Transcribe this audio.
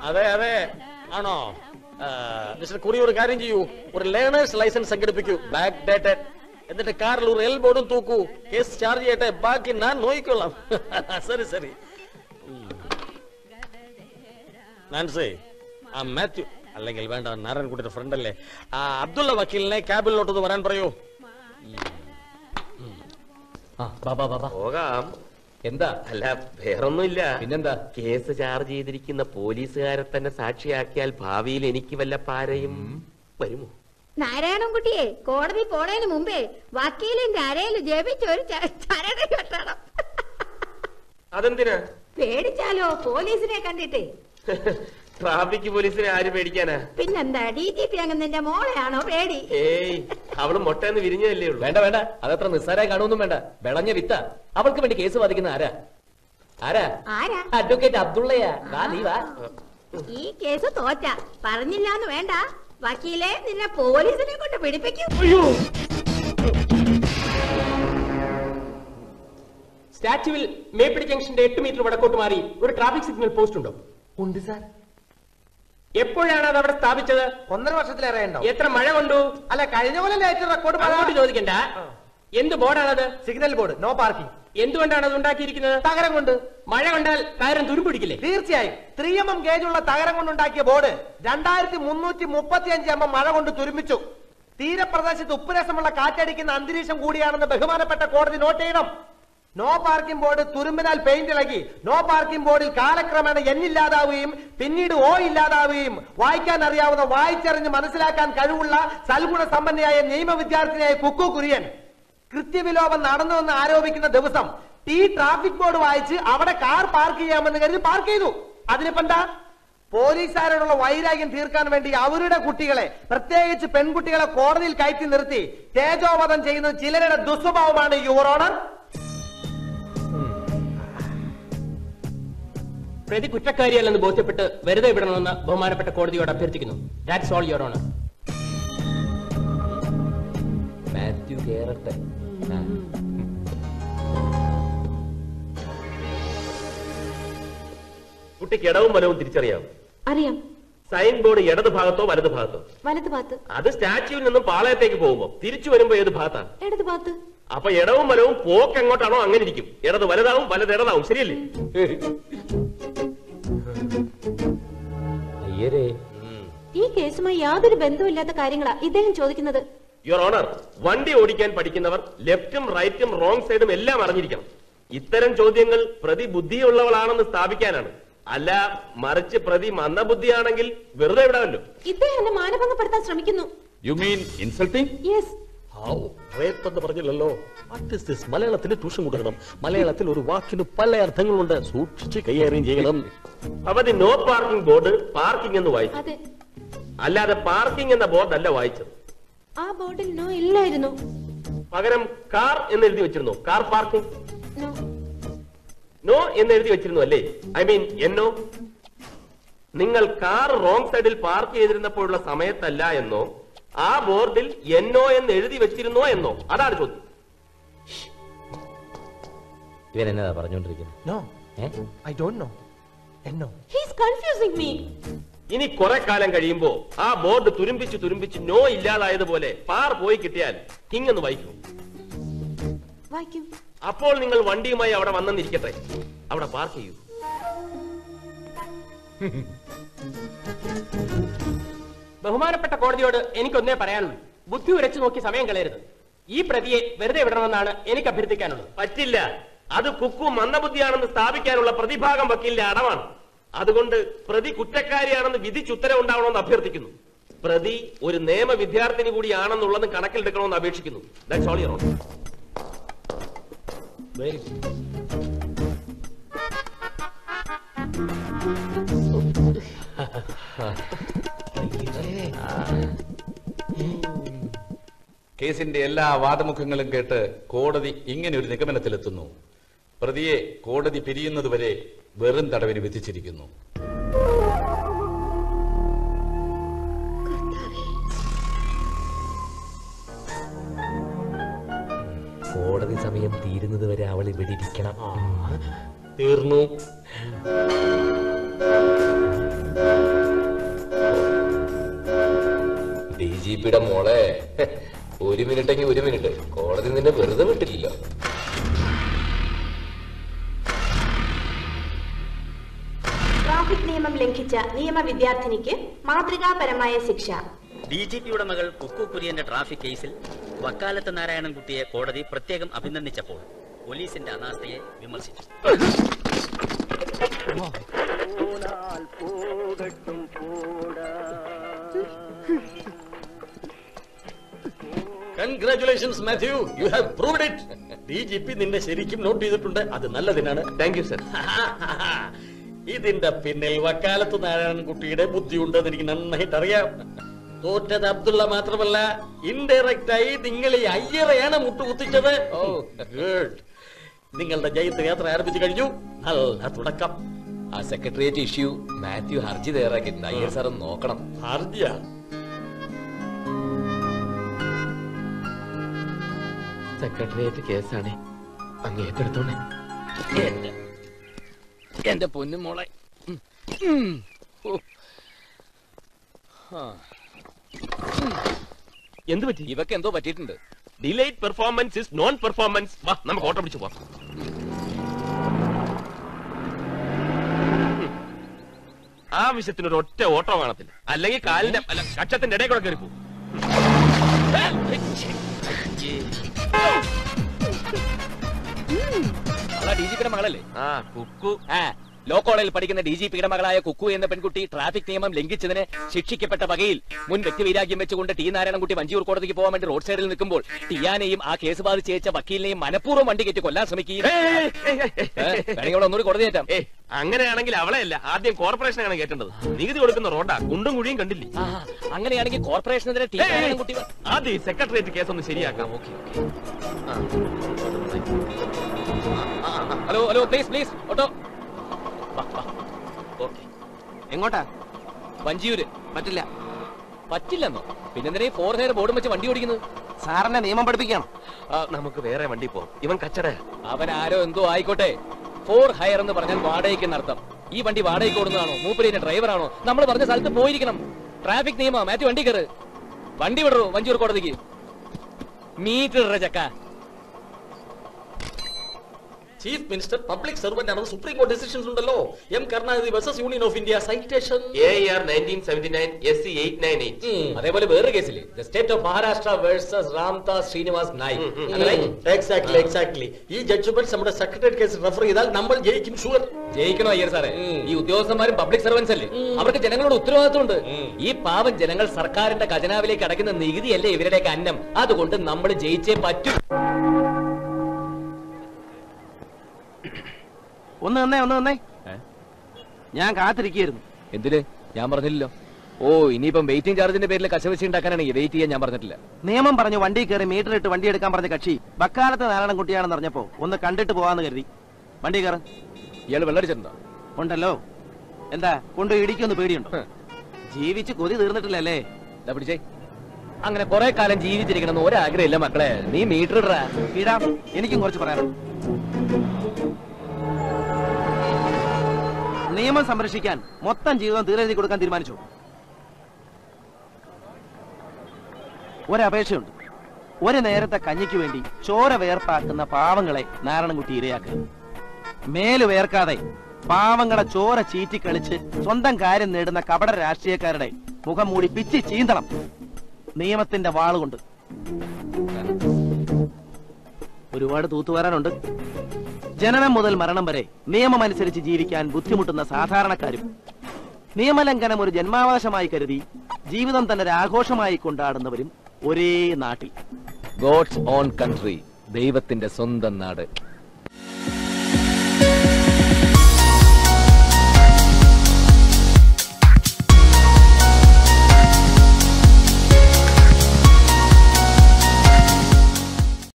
അതെ അതെ ആണോ ആ, മിസ്റ്റർ കുറി ഒരു കാര്യം ചെയ്യൂ ഒരു ലേണേഴ്സ് ലൈസൻസ് സംഘടിപ്പിക്കൂ ബാക്ക് ഡേറ്റഡ് എന്നിട്ട് കാറിൽ ഒരു എൽ ബോർഡും തൂക്കൂ കേസ് ചാർജ് ചെയ്യട്ടെ ബാക്കി ഞാൻ നോക്കിക്കൊള്ളാം സരി സരി ഉം. നാൻസി ആ മാത്യു അല്ലെങ്കിൽ വേണ്ട നാരായണൻകുട്ടിയുടെ ഫ്രണ്ട് അല്ലേ ആ അബ്ദുള്ള വക്കീലിനെ ക്യാബിലോട്ടൊന്ന് വരാൻ പറയൂ ആ ബാബാ ബാബാ പോകാം എന്താ അല്ല വേറൊന്നുമില്ല പിന്നെന്താ കേസ് ചാർജ് ചെയ്തിരിക്കുന്ന പോലീസുകാരെ തന്നെ സാക്ഷിയാക്കിയാൽ ഭാവിയിൽ എനിക്ക് വല്ല പാരയും വരുമോ നാരായണൻകുട്ടിയെ കോടതി പോണതിന് മുമ്പേ വക്കീലിന്റെ അരയിൽ ജപിച്ച് ഒരു ച- ചരട് കെട്ടണം അതെന്തിനാ പേടിച്ചാലോ പോലീസിനെ കണ്ടിട്ടേ ട്രാഫിക് പോലീസിനെ ആര് പേടിക്കാനാ പിന്നെന്താ ഡി ജി പി അങ്ങ് നിന്റെ മോളെയാണോ പേടി ഏയ് അവള് മുട്ടയെന്ന് വിരിഞ്ഞതല്ലേ ഉള്ളൂ വേണ്ട വേണ്ട അതത്ര നിസ്സാരായി കാണുമൊന്നും വേണ്ട വിളഞ്ഞ വിത്ത അവൾക്ക് വേണ്ടി കേസ് വാദിക്കുന്ന ആരാ ആരാ ആരാ അഡ്വക്കേറ്റ് അബ്ദുള്ളയാ വാ നീ വാ ഈ കേസ് തോറ്റ പറഞ്ഞില്ലാന്ന് വേണ്ട വക്കീലെ നിന്നെ പോലീസിനെ കൊണ്ട് പിടിപ്പിക്കും സ്റ്റാച്യുവിൽ മേപ്പിടി ജംഗ്ഷന്റെ എട്ട് മീറ്റർ വടക്കോട്ട് മാറി ഒരു ട്രാഫിക് സിഗ്നൽ പോസ്റ്റ് ഉണ്ടോ ഉണ്ട് സാർ എപ്പോഴാണ് അത് അവിടെ സ്ഥാപിച്ചത് ഒന്നര വർഷത്തിലേറെ ഉണ്ടോ എത്ര മഴ കൊണ്ടു അല്ല കഴിഞ്ഞ പോലെ ഏറ്റവും റെക്കോർഡ് അങ്ങോട്ട് ചോദിക്കണ്ട എന്ത് ബോർഡാണത് സിഗ്നൽ ബോർഡ് നോ പാർക്കിംഗ് എന്തുകൊണ്ടാണ് അത് ഉണ്ടാക്കിയിരിക്കുന്നത് തകരം കൊണ്ട് മഴ കൊണ്ടാൽ കയറും തുരുമ്പിടിക്കില്ലേ തീർച്ചയായും ത്രീ എം എം ഗേജുള്ള തകരം കൊണ്ടുണ്ടാക്കിയ ബോർഡ് രണ്ടായിരത്തി മുന്നൂറ്റി മുപ്പത്തി അഞ്ച് എം എം മഴ കൊണ്ട് തുരുമ്പിച്ചു തീരപ്രദേശത്ത് ഉപ്പുരസമുള്ള കാറ്റടിക്കുന്ന അന്തരീക്ഷം കൂടിയാണെന്ന് ബഹുമാനപ്പെട്ട കോടതി നോട്ട് ചെയ്യണം നോ പാർക്കിംഗ് ബോർഡ് തുരുമ്പിനാൽ പെയിന്റ് ഇളകി നോ പാർക്കിംഗ് ബോർഡിൽ കാലക്രമേണ എന്നില്ലാതാവുകയും പിന്നീട് ഓ ഇല്ലാതാവുകയും വായിക്കാൻ അറിയാവുന്ന വായിച്ചറിഞ്ഞ് മനസ്സിലാക്കാൻ കഴിവുള്ള സൽഗുണ സമ്പന്നയായ നിയമ വിദ്യാർത്ഥിനിയായ കുക്കു കുര്യൻ കൃത്യവിലോപം നടന്നുവെന്ന് ആരോപിക്കുന്ന ദിവസം ഈ ട്രാഫിക് ബോർഡ് വായിച്ച് അവിടെ കാർ പാർക്ക് ചെയ്യാമെന്ന് കരുതി പാർക്ക് ചെയ്തു അതിനിപ്പോ എന്താ പോലീസുകാരോടുള്ള വൈരാഗ്യം തീർക്കാൻ വേണ്ടി അവരുടെ കുട്ടികളെ പ്രത്യേകിച്ച് പെൺകുട്ടികളെ കോടതിയിൽ കയറ്റി നിർത്തി തേജോവധം ചെയ്യുന്നത് ചിലരുടെ ദുസ്വഭാവമാണ് യുവർ ഓണർ പ്രതി കുറ്റക്കാരിയല്ലെന്ന് ബോധ്യപ്പെട്ട് വെറുതെ വിടണമെന്ന് ബഹുമാനപ്പെട്ട കോടതിയോട് അഭ്യർത്ഥിക്കുന്നു that's all your honour Mathew കേറട്ടെ ആ. കുട്ടിക്ക് ഇടവും വലവും തിരിച്ചറിയാം അറിയാം സൈൻ ബോർഡ് ഇടത് ഭാഗത്തോ വലത് ഭാഗത്തോ വലത് ഭാഗത്ത് അത് സ്റ്റാച്യുവിൽ നിന്നും പാളയത്തേക്ക് പോകുമ്പോ തിരിച്ചു വരുമ്പോ ഏത് ഭാഗത്താ ഇടത് ഭാഗത്ത് അപ്പൊ ഇടവും വലവും പോക്ക് എങ്ങോട്ടാണോ അങ്ങനെ ഇരിക്കും ഇടത് വലതാവും വലത് ഇടതാവും ശരിയല്ലേ അയ്യരേ ഈ കേസുമായി യാതൊരു ബന്ധവുമില്ലാത്ത കാര്യങ്ങളാ ഇദ്ദേഹം ചോദിക്കുന്നത് യുവർ ഓണർ വണ്ടി ഓടിക്കാൻ പഠിക്കുന്നവർ ലെഫ്റ്റും റൈറ്റും റോങ് സൈഡും എല്ലാം അറിഞ്ഞിരിക്കണം ഇത്തരം ചോദ്യങ്ങൾ പ്രതി ബുദ്ധിയുള്ളവളാണെന്ന് സ്ഥാപിക്കാനാണ് അല്ല മറിച്ച് പ്രതി മന്ദബുദ്ധിയാണെങ്കിൽ വെറുതെ വിടാമല്ലോ ഇദ്ദേഹം എന്നെ മാനഭംഗപ്പെടുത്താൻ ശ്രമിക്കുന്നു you mean insulting yes rape എന്ന് പറഞ്ഞില്ലല്ലോ വാട്ട് ഇസ് ദിസ് മലയാളത്തിന് ട്യൂഷൻ കൊടുക്കണം മലയാളത്തിൽ ഒരു വാക്കിന് പല അർത്ഥങ്ങളുണ്ട് സൂക്ഷിച്ച് കൈകാര്യം ചെയ്യണം അവധി നോ പാർക്കിംഗ് ബോർഡ് പാർക്കിംഗ് എന്ന് വായിച്ചു അതെ അല്ലാതെ പാർക്കിംഗ് എന്ന ബോർഡ് അല്ല വായിച്ചത് ആ ബോർഡിൽ നോ ഇല്ലായിരുന്നു പകരം കാർ എന്ന് എഴുതി വെച്ചിരുന്നു കാർ പാർക്കിംഗ് നോ നോ എന്ന് എഴുതി വെച്ചിരുന്നു അല്ലേ ഐ മീൻ എന്നോ നിങ്ങൾ കാർ റോങ് സൈഡിൽ പാർക്ക് ചെയ്തിരുന്നപ്പോഴുള്ള സമയത്തല്ല എന്നോ ആ ബോർഡിൽ എന്നോ എന്ന് എഴുതി വെച്ചിരുന്നോ എന്നോ അതാണ് ചോദ്യം ഇവൻ എന്നതാ പറഞ്ഞോണ്ടിരിക്കുന്നത് no uh I don't know എന്നോ ഹീസ് കൺഫ്യൂസിംഗ് മീ ഇനി കുറെ കാലം കഴിയുമ്പോ ആ ബോർഡ് തുരുമ്പിച്ച് തുരുമ്പിച്ച് നോ ഇല്ലാതായതുപോലെ പാർ പോയി കിട്ടിയാൽ കിങ്ങെന്ന് വായിക്കും വായിക്കൂ അപ്പോൾ നിങ്ങൾ വണ്ടിയുമായി അവിടെ വന്നെന്നിരിക്കട്ടെ അവിടെ പാർക്ക് ചെയ്യൂ ബഹുമാനപ്പെട്ട കോടതിയോട് എനിക്കൊന്നേ പറയാനുള്ളൂ ബുദ്ധി ഉരച്ചു നോക്കി സമയം കളയരുത് ഈ പ്രതിയെ വെറുതെ വിടണമെന്നാണ് എനിക്ക് അഭ്യർത്ഥിക്കാനുള്ളത് പറ്റില്ല അത് കുക്കു മന്ദബുദ്ധിയാണെന്ന് സ്ഥാപിക്കാനുള്ള പ്രതിഭാഗം വക്കീലിന്റെ അടവാണ് അതുകൊണ്ട് പ്രതി കുറ്റക്കാരിയാണെന്ന് വിധിച്ചുത്തരവുണ്ടാവണമെന്ന് അഭ്യർത്ഥിക്കുന്നു പ്രതി ഒരു നിയമ വിദ്യാർത്ഥിനി കൂടിയാണെന്നുള്ളത് കണക്കിലെടുക്കണമെന്ന് അപേക്ഷിക്കുന്നു ദാറ്റ്സ് ഓൾ യുവർ ഓണർ കേസിന്റെ എല്ലാ വാദമുഖങ്ങളും കേട്ട് കോടതി ഇങ്ങനെ ഒരു നിഗമനത്തിലെത്തുന്നു പ്രതിയെ കോടതി പിരിയുന്നതുവരെ വെറും തടവിന് വിധിച്ചിരിക്കുന്നു കോടതി സമയം തീരുന്നത് വരെ അവൾ ഇവിടെ ഇരിക്കണം തീർന്നു പിയുടെ മോളെ ഒരു മിനിറ്റെങ്കിൽ ഒരു മിനിറ്റ് കോടതി നിന്നെ വെറുതെ വിട്ടില്ലല്ലോ ട്രാഫിക് നിയമം ലംഘിച്ച നിയമ വിദ്യാർത്ഥിനിക്ക് മാതൃകാപരമായ ശിക്ഷ ഡി ജി പിയുടെ മകൾ കുക്കു കുര്യന്റെ ട്രാഫിക് കേസിൽ വക്കാലത്ത് നാരായണൻകുട്ടിയെ കോടതി പ്രത്യേകം അഭിനന്ദിച്ചപ്പോൾ പോലീസിന്റെ അനാസ്ഥയെ വിമർശിച്ചു congratulations Mathew you have proved it D G P നിന്നെ ശരിക്കും നോട്ട് ചെയ്തിട്ടുണ്ട് അത് നല്ലതിനാണ് താങ്ക് യു സർ ഇതിന്റെ പിന്നിൽ വക്കാലത്ത് നാരായണൻകുട്ടിയുടെ ബുദ്ധിയുണ്ടെന്ന് എനിക്ക് നന്നായിട്ട് അറിയാം തോറ്റത് അബ്ദുള്ള മാത്രമല്ല ഇൻഡയറക്റ്റ് ആയി നിങ്ങൾ ഈ അയ്യറയാണ് മുട്ടുകുത്തിച്ചത് ഓ ഗുഡ് നിങ്ങളുടെ ജയത്ത് യാത്ര ആരംഭിച്ചു കഴിഞ്ഞു നല്ല തുടക്കം ആ സെക്രട്ടേറിയറ്റ് ഇഷ്യൂ മാത്യു ഹർജി തയ്യാറാക്കിയിട്ടുണ്ട് അയ്യർ സാർ ഒന്ന് നോക്കണം ഹർജിയ സെക്രട്ടേറിയറ്റ് കേസാണ് അങ്ങ് ഏറ്റെടുത്തോണേ എന്റെ എന്റെ പൊന്നു മോളെ ഉം. ഉം. ഓ. ആ. എന്ത് പറ്റി ഇവക്ക് എന്തോ പറ്റിയിട്ടുണ്ട് delayed performance is non performance വാ നമുക്ക് ഓട്ടം പിടിച്ചു പോവാം ആവശ്യത്തിന് ഒരു ഒറ്റ ഓട്ടോ കാണത്തില്ല അല്ലെങ്കിൽ കാലിന്റെ അല്ല കക്ഷത്തിന്റെ ഇടയിൽ കൂടെ കയറി പോകും അവളാ ഡി ജി പിയുടെ മകളല്ലേ ആ കുക്കു ആ ലോ കോളേജിൽ പഠിക്കുന്ന ഡി ജി പിയുടെ മകളായ കുക്കു എന്ന പെൺകുട്ടി ട്രാഫിക് നിയമം ലംഘിച്ചതിന് ശിക്ഷിക്കപ്പെട്ട വകയിൽ മുൻ വ്യക്തിവൈരാഗ്യം വെച്ചുകൊണ്ട് ടി നാരായണൻകുട്ടി വഞ്ചിയൂർ കോടതിക്ക് പോകാൻ വേണ്ടി റോഡ് സൈഡിൽ നിൽക്കുമ്പോൾ ടിയാനെയും ആ കേസ് ബാധിച്ച് അയച്ച വക്കീലിനെയും മനഃപൂർവ്വം വണ്ടി കയറ്റി കൊല്ലാൻ ശ്രമിക്കുകയും ഏയ്, ഏയ്, ഏയ്, ഏയ്, ഏ, ഏയ്, വേണമെങ്കിൽ അവളെ ഒന്നുകൂടി കോടതി കയറ്റാം ഏ അങ്ങനെയാണെങ്കിൽ അവളെ അല്ല ആദ്യം കോർപ്പറേഷനാണ് കേട്ടേണ്ടത് നികുതി കൊടുക്കുന്ന റോഡാ കുണ്ടും കുഴിയും കണ്ടില്ലേ ആ, അങ്ങനെയാണെങ്കിൽ കോർപ്പറേഷനെതിരെ ടി ഏയ്, ഏയ്, നാരായണൻകുട്ടി വ- ആദ്യം ഈ സെക്രട്ടേറിയറ്റ് കേസ് ഒന്ന് ശരിയാക്കാം okay, okay. Hello hello please please auto okay എങ്ങോട്ടാ വഞ്ചിയൂര് പറ്റില്ല പറ്റില്ലെന്നോ പിന്നെന്തിനാ ഫോർ ഹെയർ ബോർഡും വെച്ച് വണ്ടി ഓടിക്കുന്നത് സാറിനെ നിയമം പഠിപ്പിക്കണം ആ, നമുക്ക് വേറെ വണ്ടി പോവാം ഇവൻ കച്ചട അവൻ ആരോ എന്തോ ആയിക്കോട്ടെ ഫോർ ഹയർ എന്ന് പറഞ്ഞാൽ വാടകയ്ക്ക് എന്നർത്ഥം ഈ വണ്ടി വാടകയ്ക്ക് ഓടുന്നതാണോ മൂപ്പരിന്റെ ഡ്രൈവറാണോ നമ്മൾ പറഞ്ഞ സ്ഥലത്ത് പോയിരിക്കണം ട്രാഫിക് നിയമ മാറ്റി വണ്ടി കയറ് വണ്ടി വിടറോ വഞ്ചൂർ കോടതിക്ക് മീറ്റർ ഇടറ ചക്ക ചീഫ് മിനിസ്റ്റർ പബ്ലിക് സർവന്റ് ആണെന്ന് സുപ്രീം കോടതി ഡിസിഷൻസ് ഉണ്ടല്ലോ M Karunanidhi versus Union of India citation A R nineteen seventy nine S C eight nine eight അതേപോലെ വേറൊരു കേസില്ലേ the state of Maharashtra versus Ramdas Srinivas Naik exactly exactly ഈ ജഡ്ജ്മെന്റ് നമ്മുടെ സെക്രട്ടറി കേസ് റെഫർ ചെയ്താൽ നമ്മൾ ജയിക്കും ഷുവർ ജയിക്കണോ അയ്യർ സാറേ ഈ ഉദ്യോഗസ്ഥന്മാരും പബ്ലിക് സർവൻസ് അല്ലേ അവർക്ക് ജനങ്ങളോട് ഉത്തരവാദിത്വമുണ്ട് ഈ പാവം ജനങ്ങൾ സർക്കാരിന്റെ ഖജനാവിലേക്ക് അടയ്ക്കുന്ന നികുതിയല്ലേ ഇവരുടെയൊക്കെ അന്നം അതുകൊണ്ട് നമ്മൾ ജയിച്ചേ പറ്റൂ ഒന്ന് നിന്നേ ഒന്ന് നിന്നേ ഞാൻ കാത്തിരിക്കുകയായിരുന്നു എന്തിന് ഞാൻ പറഞ്ഞില്ലല്ലോ ഓ ഇനിയിപ്പം വെയിറ്റിംഗ് ചാർജിന്റെ പേരിൽ കശവശി ഉണ്ടാക്കാനാണെങ്കിൽ വെയിറ്റ് ചെയ്യാൻ ഞാൻ പറഞ്ഞിട്ടില്ല നിയമം പറഞ്ഞു വണ്ടി കയറി മീറ്റർ ഇട്ട് വണ്ടി എടുക്കാൻ പറഞ്ഞ കക്ഷി ബക്കാലത്ത് നാരായണൻകുട്ടിയാണെന്ന് അറിഞ്ഞപ്പോ ഒന്ന് കണ്ടിട്ട് പോവാന്ന് കരുതി വണ്ടി കയറ ഇയാൾ വെള്ളടിച്ചിട്ടുണ്ടോ ഉണ്ടല്ലോ എന്താ കൊണ്ട് ഇടിക്കൊന്ന് പേടിയുണ്ടോ ഹ്. ജീവിച്ച് കൊതി തീർന്നിട്ടില്ലല്ലേ ഇതാ പിടിച്ചേ അങ്ങനെ കുറെ കാലം ജീവിച്ചിരിക്കണം എന്ന് ഒരാഗ്രഹമില്ല മക്കളെ നീ മീറ്റർ ഇടറാ ഇടാം എനിക്കും കുറച്ച് പറയാനുണ്ട് നിയമം സംരക്ഷിക്കാൻ മൊത്തം ജീവിതം തീരെഴുതി കൊടുക്കാൻ തീരുമാനിച്ചു ഒരപേക്ഷയുണ്ട് ഒരു നേരത്തെ കഞ്ഞിക്ക് വേണ്ടി ചോര വേർപ്പാക്കുന്ന പാവങ്ങളെ നാരായണൻകുട്ടി ഇരയാക്കുക മേല് വേർക്കാതെ പാവങ്ങളെ ചോര ചീറ്റിക്കളിച്ച് സ്വന്തം കാര്യം നേടുന്ന കപട രാഷ്ട്രീയക്കാരുടെ മുഖം മൂടി പിച്ചി ചീന്തണം നിയമത്തിന്റെ വാളുകൊണ്ട് ഒരുപാട് തൂത്തുവരാനുണ്ട് ജനനം മുതൽ മരണം വരെ നിയമമനുസരിച്ച് ജീവിക്കാൻ ബുദ്ധിമുട്ടുന്ന സാധാരണക്കാരും നിയമലംഘനം ഒരു ജന്മാവകാശമായി കരുതി ജീവിതം തന്നെ ഒരു ആഘോഷമായി കൊണ്ടാടുന്നവരും ഒരേ നാട്ടിൽ ഗോഡ്സ് ഓൺ കൺട്രി ദൈവത്തിന്റെ സ്വന്തം നാട്